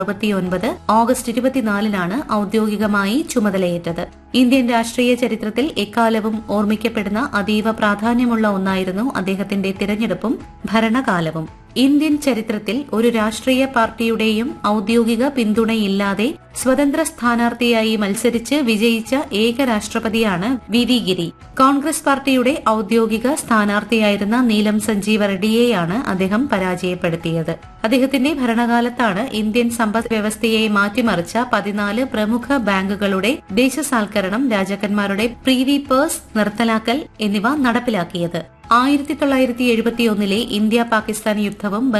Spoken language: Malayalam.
അറുപത്തിയൊൻപത് ഓഗസ്റ്റ് ഇരുപത്തിനാലിനാണ് ഔദ്യോഗികമായി ചുമതലയേറ്റത് ഇന്ത്യൻ രാഷ്ട്രീയ ചരിത്രത്തിൽ എക്കാലവും ഓർമ്മിക്കപ്പെടുന്ന അതീവ പ്രാധാന്യമുള്ള ഒന്നായിരുന്നു അദ്ദേഹത്തിന്റെ തിരഞ്ഞെടുപ്പും ഭരണകാലവും ഇന്ത്യൻ ചരിത്രത്തിൽ ഒരു രാഷ്ട്രീയ പാർട്ടിയുടെയും ഔദ്യോഗിക പിന്തുണയില്ലാതെ സ്വതന്ത്ര സ്ഥാനാർത്ഥിയായി മത്സരിച്ച് വിജയിച്ച ഏക രാഷ്ട്രപതിയാണ് വി വി ഗിരി കോൺഗ്രസ് പാർട്ടിയുടെ ഔദ്യോഗിക സ്ഥാനാർത്ഥിയായിരുന്ന നീലം സഞ്ജീവ റെഡ്ഡിയെയാണ് അദ്ദേഹം പരാജയപ്പെടുത്തിയത് അദ്ദേഹത്തിന്റെ ഭരണകാലത്താണ് ഇന്ത്യൻ സമ്പദ് വ്യവസ്ഥയെ മാറ്റിമറിച്ച പതിനാല് പ്രമുഖ ബാങ്കുകളുടെ ദേശസാൽക്കരണം രാജാക്കന്മാരുടെ പ്രീവി പേഴ്സ് നിർത്തലാക്കൽ എന്നിവ നടപ്പിലാക്കിയത് ആയിരത്തി തൊള്ളായിരത്തി എഴുപത്തിയൊന്നിലെ ഇന്ത്യ പാകിസ്ഥാൻ യുദ്ധവും